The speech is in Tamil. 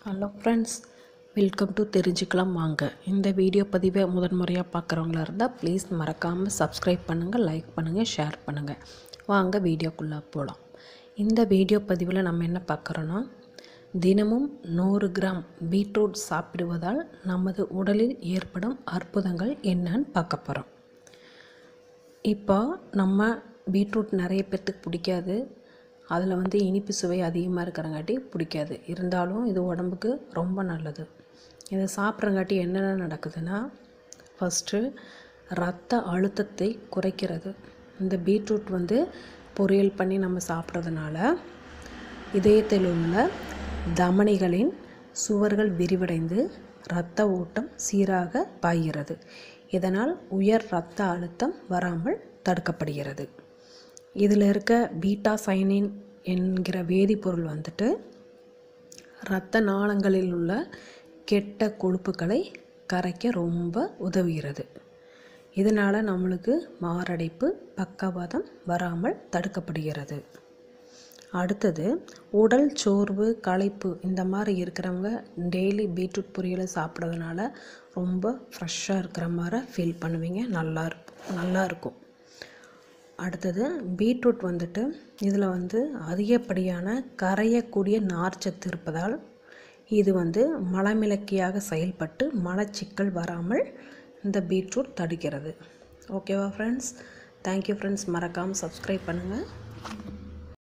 ஹலோ ஃப்ரெண்ட்ஸ் வெல்கம் டு தெரிஞ்சுக்கலாம் வாங்க இந்த வீடியோ பதிவை முதன் முறையாக பார்க்குறவங்களா இருந்தால் ப்ளீஸ் மறக்காமல் சப்ஸ்கிரைப் பண்ணுங்கள் லைக் பண்ணுங்கள் ஷேர் பண்ணுங்கள் வாங்க வீடியோக்குள்ளே போகலாம் இந்த வீடியோ பதிவில் நம்ம என்ன பார்க்குறோன்னா தினமும் நூறு கிராம் பீட்ரூட் சாப்பிடுவதால் நமது உடலில் ஏற்படும் அற்புதங்கள் என்னன்னு பார்க்க போகிறோம் இப்போ நம்ம பீட்ரூட் நிறைய பேர்த்துக்கு பிடிக்காது அதில் வந்து இனிப்பு சுவை அதிகமாக இருக்கிறங்காட்டி பிடிக்காது இருந்தாலும் இது உடம்புக்கு ரொம்ப நல்லது இதை சாப்பிட்றங்காட்டி என்னென்ன நடக்குதுன்னா ஃபஸ்ட்டு ரத்த அழுத்தத்தை குறைக்கிறது இந்த பீட்ரூட் வந்து பொரியல் பண்ணி நம்ம சாப்பிட்றதுனால இதயத்தில் உள்ள தமனிகளின் சுவர்கள் விரிவடைந்து இரத்த ஓட்டம் சீராக பாய்கிறது இதனால் உயர் இரத்த அழுத்தம் வராமல் தடுக்கப்படுகிறது இதில் இருக்க பீட்டா சைனின் என்கிற வேதிப்பொருள் வந்துட்டு இரத்த நாளங்களில் உள்ள கெட்ட கொழுப்புகளை கரைக்க ரொம்ப உதவுகிறது இதனால் நம்மளுக்கு மாரடைப்பு பக்கவாதம் வராமல் தடுக்கப்படுகிறது அடுத்தது உடல் சோர்வு களைப்பு இந்த மாதிரி இருக்கிறவங்க டெய்லி பீட்ரூட் பொரியலை சாப்பிட்றதுனால ரொம்ப ஃப்ரெஷ்ஷாக இருக்கிற மாதிரி ஃபீல் பண்ணுவீங்க நல்லா இருக்கும் நல்லா இருக்கும் அடுத்தது பீட்ரூட் வந்துட்டு இதில் வந்து அதிகப்படியான கரையக்கூடிய நார்ச்சத்து இருப்பதால் இது வந்து மலமிளக்கியாக செயல்பட்டு மலச்சிக்கல் வராமல் இந்த பீட்ரூட் தடுக்கிறது ஓகேவா ஃப்ரெண்ட்ஸ் தேங்க்யூ ஃப்ரெண்ட்ஸ் மறக்காமல் சப்ஸ்கிரைப் பண்ணுங்கள்